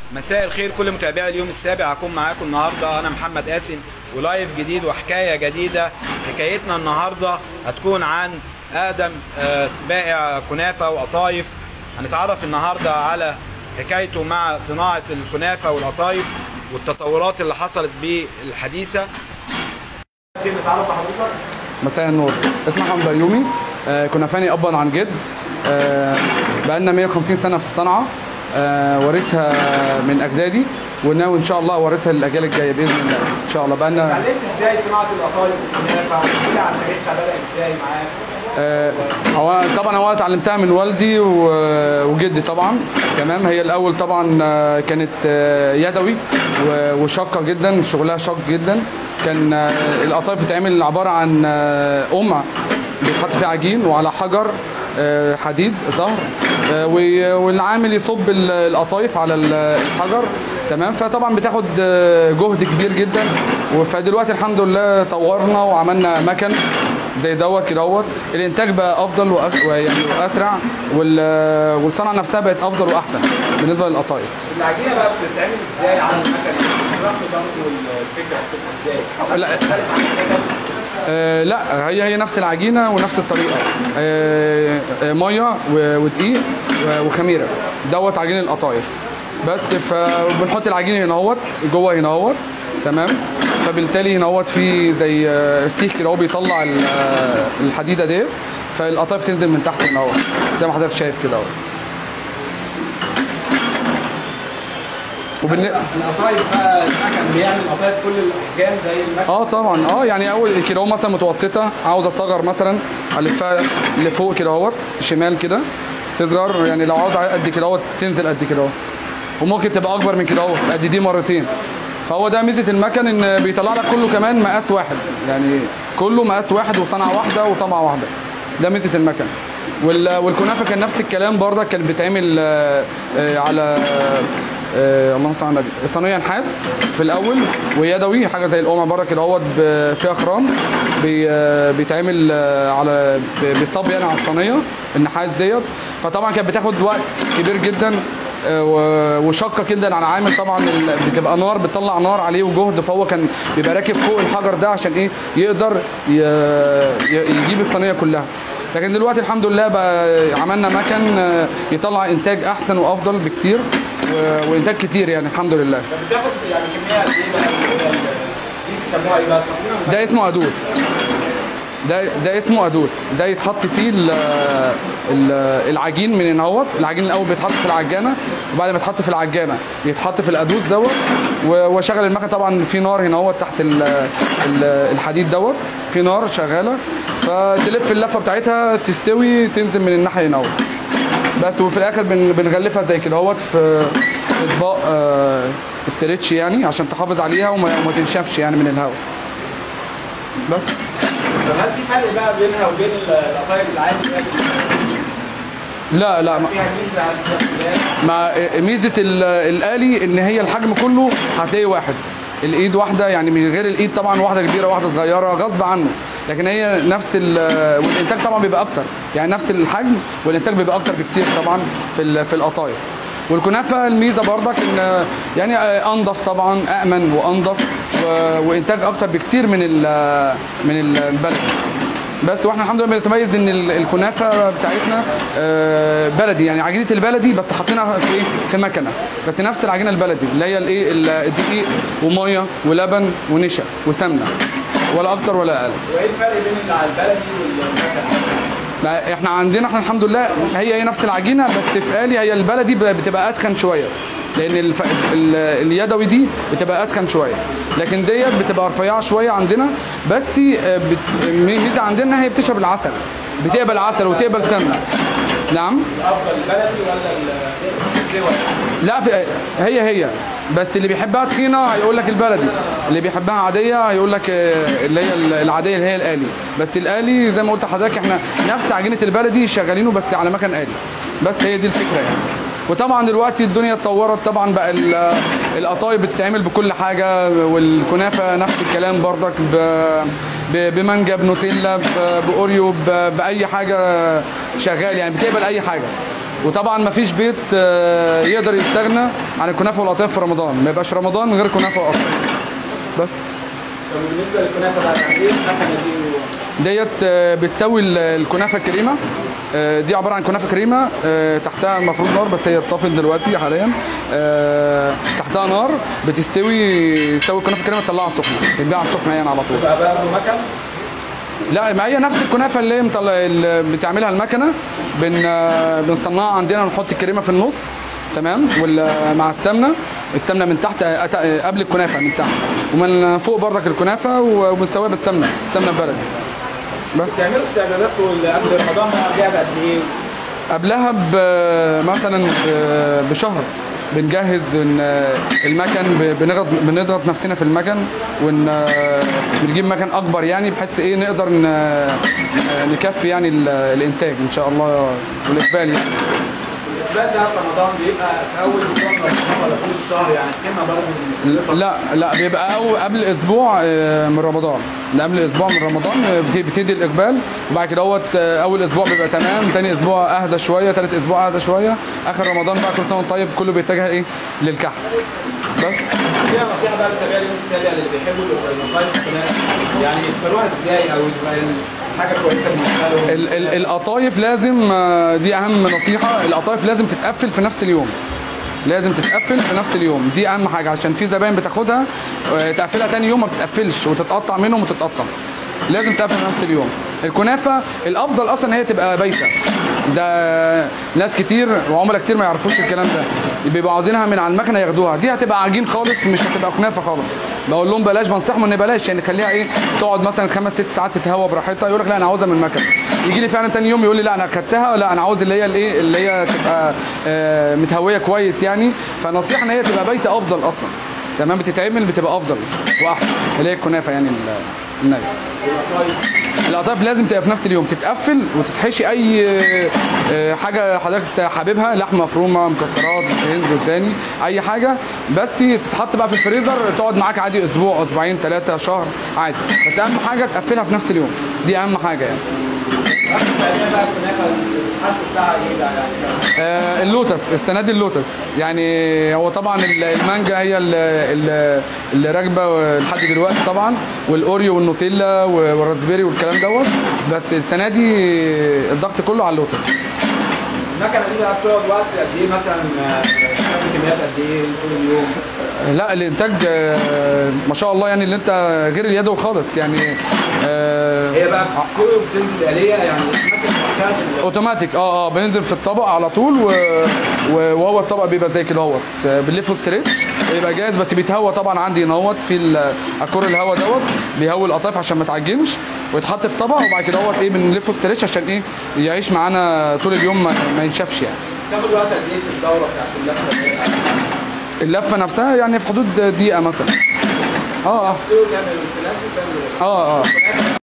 مساء الخير كل متابعي اليوم السابع هكون معاكم النهارده انا محمد قاسم ولايف جديد وحكايه جديده حكايتنا النهارده هتكون عن اقدم آه، بائع كنافه وقطايف هنتعرف النهارده على حكايته مع صناعه الكنافه والقطايف والتطورات اللي حصلت بالحديثه كيف نتعرف بحضرتك مساء النور اسمي محمد بيومي آه كنا فاني ابا عن جد آه بقالنا 150 سنه في الصنعه آه وارثها من اجدادي وناوي ان شاء الله اورثها للاجيال الجايه باذن الله ان شاء الله بقالنا اتعلمت ازاي صناعه القطايف والكنافه واحكي لي عن تاريخها بدات ازاي معاك آه، هو طبعا هو اتعلمتها من والدي و- وجدي طبعا تمام هي الاول طبعا آه، كانت آه، يدوي و- وشاقه جدا شغلها شاق جدا كان آه، القطايف بتتعمل عباره عن آه، قمع بيتحط فيه عجين وعلى حجر آه، حديد ظهر آه، و- والعامل يصب ال- القطايف على ال- الحجر تمام فطبعا بتاخد آه، جهد كبير جدا فدلوقتي الحمد لله طورنا وعملنا مكن زي دوت كده دوت الانتاج بقى افضل وأس- ويعني واسرع وال- والصنعه نفسها بقت افضل واحسن بالنسبه للقطايف العجينه بقى بتتعمل ازاي على المكنه اشرح لي برضه الفكره بتبقى ازاي لا آه لا هي هي نفس العجينه ونفس الطريقه آه آه ميه و- ودقيق و- وخميره دوت عجين القطايف بس فبنحط العجين هنا اهوت جوه هنا اهوت تمام فبالتالي هنا اهوت في زي آه، سيخ كده هو بيطلع ال- آه، الحديده ديت فالقطايف تنزل من تحت هنا اهوت زي ما حضرتك شايف كده اهوت وبالن... القطايف بقى المكن بيعمل قطايف كل الاحجام زي المكن اه طبعا اه يعني اول كده هو مثلا متوسطه عاوز اصغر مثلا الفها لفوق كده اهوت شمال كده تصغر يعني لو عاوز قد كده اهوت تنزل قد كده اهوت وممكن تبقى اكبر من كده اهوت قد دي مرتين فهو ده ميزه المكن ان بيطلع لك كله كمان مقاس واحد يعني كله مقاس واحد وصنعه واحده وطبعه واحده ده ميزه المكن وال- والكنافه كان نفس الكلام برضه كانت بتعمل آه، آه، على آه، اللهم صل على النبي صينيه نحاس في الاول ويدوي حاجه زي القمع بره كده اهوت ب- فيها خرام بي- آه، بيتعمل آه، على ب- بيصب يعني على الصينيه النحاس ديت فطبعا كانت بتاخد وقت كبير جدا آه، و- وشاقه جدا على عامل طبعا ال- بتبقى نار بتطلع نار عليه وجهد فهو كان بيبقى راكب فوق الحجر ده عشان ايه يقدر ي- ي- يجيب الصينيه كلها لكن دلوقتي الحمد لله بقى عملنا مكن آه، يطلع انتاج احسن وافضل بكتير و- وانتاج كتير يعني الحمد لله بتاخد يعني كميه قد ايه بقى اللي هو ال- دي بيسموها ايه بقى؟ ده اسمه ادوس ده ده اسمه ادوس ده يتحط فيه ال ال العجين من هنا اهوت العجين الاول بيتحط في العجانه وبعد ما يتحط في العجانه يتحط في الادوس دوت و- واشغل المكنه طبعا في نار هنا اهوت تحت ال ال الحديد دوت في نار شغاله فتلف اللفه بتاعتها تستوي تنزل من الناحيه هنا اهوت بس وفي الاخر بن بنغلفها زي كده اهوت في في اطباق آه، استرتش يعني عشان تحافظ عليها وما, وما تنشفش يعني من الهواء بس طب هل في فرق بقى بينها وبين ال- القطايف العادي اللي هي لا لا ما- فيها ميزه هل فيها اختلاف؟ مع ميزه ال- الالي ان هي الحجم كله هتلاقيه واحد الايد واحده يعني من غير الايد طبعا واحده كبيره واحده صغيره غصب عنه لكن هي نفس ال- والانتاج طبعا بيبقى اكتر يعني نفس الحجم والانتاج بيبقى اكتر بكتير طبعا في ال- في القطايف والكنافه الميزه برضك ان يعني انضف طبعا امن وانضف و- وانتاج اكتر بكتير من ال- من البلد بس واحنا الحمد لله بنتميز ان ال- الكنافه بتاعتنا آه، بلدي يعني عجينه البلدي بس حاطينها في ايه في مكنه بس نفس العجينه البلدي اللي هي الايه ال- الدقيق وميه ولبن ونشا وسمنه ولا اكتر ولا اقل وايه الفرق بين اللي على البلدي والمكن؟ ما احنا عندنا احنا الحمد لله هي هي نفس العجينه بس في آلي هي البلدي ب- بتبقى اتخن شويه لان الف... ال... اليدوي دي بتبقى اتخن شويه لكن ديت بتبقى رفيعه شويه عندنا بس آه، بت... ميزه عندنا هي بتشرب العسل بتقبل عسل وتقبل سمنه نعم الافضل البلدي ولا ال- السوى؟ لا في هي هي بس اللي بيحبها تخينه هيقول لك البلدي اللي بيحبها عاديه هيقول لك آه، اللي هي العاديه اللي هي الالي بس الالي زي ما قلت لحضرتك احنا نفس عجينه البلدي شغالينه بس على مكان الي بس هي دي الفكره يعني وطبعا دلوقتي الدنيا اتطورت طبعا بقى ال- القطايف بتتعمل بكل حاجه والكنافه نفس الكلام برضك ب- ب- بمانجا بنوتيلا ب- باوريو ب- باي حاجه شغال يعني بتقبل اي حاجه وطبعا ما فيش بيت آه، يقدر يستغنى عن الكنافه والقطايف في رمضان ما يبقاش رمضان من غير كنافه وقطايف بس طب بالنسبه للكنافه بقى يعني ايه المكنه دي ديت آه، بتسوي ال- الكنافه الكريمه آه، دي عباره عن كنافه كريمه آه، تحتها المفروض نار بس هي اتطفت دلوقتي حاليا آه، تحتها نار بتستوي تسوي الكنافه الكريمه تطلعها سخنه تتباع سخنه يعني على طول بقى برضه مكن لا ما هي نفس الكنافه اللي, مطلع اللي بتعملها المكنه بن آه، بنصنعها عندنا ونحط الكريمه في النص تمام وال- مع السمنه السمنه من تحت آه، أت- آه، قبل الكنافه من تحت ومن فوق بردك الكنافه وبنسويها بالسمنه السمنه البلدي بتعملوا استعداداتكم اللي قبل رمضان بقى قبلها بقد ايه؟ قبلها ب- مثلا ب- بشهر بنجهز ون- المكن ب- بنضغط بنضغط نفسنا في المكن ونجيب مكن اكبر يعني بحيث ايه نقدر ن- نكفي يعني ال- الانتاج ان شاء الله والاقبال يعني الاقبال ده في رمضان بيبقى في اول اسبوع من رمضان ولا طول الشهر يعني القيمه برضه لا لا بيبقى أو قبل اسبوع آه، من رمضان ده قبل اسبوع من رمضان آه، بت- بتدي الاقبال وبعد كده دوت آه، اول اسبوع بيبقى تمام تاني اسبوع اهدى شويه تالت اسبوع اهدى شويه اخر رمضان بقى كل سنه وأنت طيب كله بيتجه ايه للكحك بس فيها نصيحه بقى بتتابع اليوم السابع اللي بيحبوا القطايف الكنافه يعني يختاروها ازاي او يبقى حاجه كويسه بالنسبه لهم ال- ال- القطايف لازم آه، دي اهم نصيحه القطايف لازم تتقفل في نفس اليوم لازم تتقفل في نفس اليوم دي اهم حاجه عشان في زباين بتاخدها آه، تقفلها تاني يوم ما بتتقفلش وتتقطع منهم وتتقطع لازم تقفل في نفس اليوم الكنافه الافضل اصلا هي تبقى بايته ده ناس كتير وعملاء كتير ما يعرفوش الكلام ده بيبقوا عاوزينها من على المكنه ياخدوها دي هتبقى عجين خالص مش هتبقى كنافه خالص بقول لهم بلاش بنصحهم ان بلاش يعني خليها ايه تقعد مثلا خمس ست ساعات تتهوى براحتها يقول لك لا انا عاوزها من المكنه يجي لي فعلا تاني يوم يقول لي لا انا خدتها لا انا عاوز اللي هي الايه اللي هي تبقى آه، متهويه كويس يعني فنصيحه ان هي تبقى بايته افضل اصلا تمام بتتعمل بتبقى افضل واحسن اللي هي الكنافه يعني ال- النية القطايف القطايف لازم تبقى في نفس اليوم تتقفل وتتحشي اي آه، حاجه حضرتك حاببها لحمه مفرومه مكسرات هند تاني اي حاجه بس تتحط بقى في الفريزر تقعد معاك عادي اسبوع اسبوعين ثلاثه شهر عادي بس اهم حاجه تقفلها في نفس اليوم دي اهم حاجه يعني اخر تقريبا بقى الكنافه الحشو بتاعها ايه بقى يعني آه، اللوتس السنه دي اللوتس يعني هو طبعا ال- المانجا هي ال- ال- اللي راكبه لحد دلوقتي طبعا والاوريو والنوتيلا والراسبيري والكلام دوت بس السنه دي الضغط كله على اللوتس المكنه دي بقى بتقعد وقت قد ايه مثلا آه، بتعمل كميات قد ايه طول اليوم لا الانتاج آه، ما شاء الله يعني اللي انت غير اليدوي خالص يعني آه، هي بقى بتستوي وبتنزل آلية يعني مثلا لوحدها في ال- اوتوماتيك اه اه بننزل في الطبق على طول و... و- وهو الطبق بيبقى زي كده اهوت آه، بنلفه ستريتش يبقى جاهز بس بيتهوى طبعا عندي نوت في ال- الكور الهوا دوت بيهوي القطايف عشان ما تعجنش ويتحط في طبق وبعد كده اهوت ايه بنلفه ستريتش عشان ايه يعيش معانا طول اليوم ما, ما ينشفش يعني تاخد وقت قد ايه في الدورة بتاعت اللفة اللي هي اللفه نفسها يعني في حدود دقيقه مثلا اه اه تستوي تعمل الفلاسي تعمل اه اه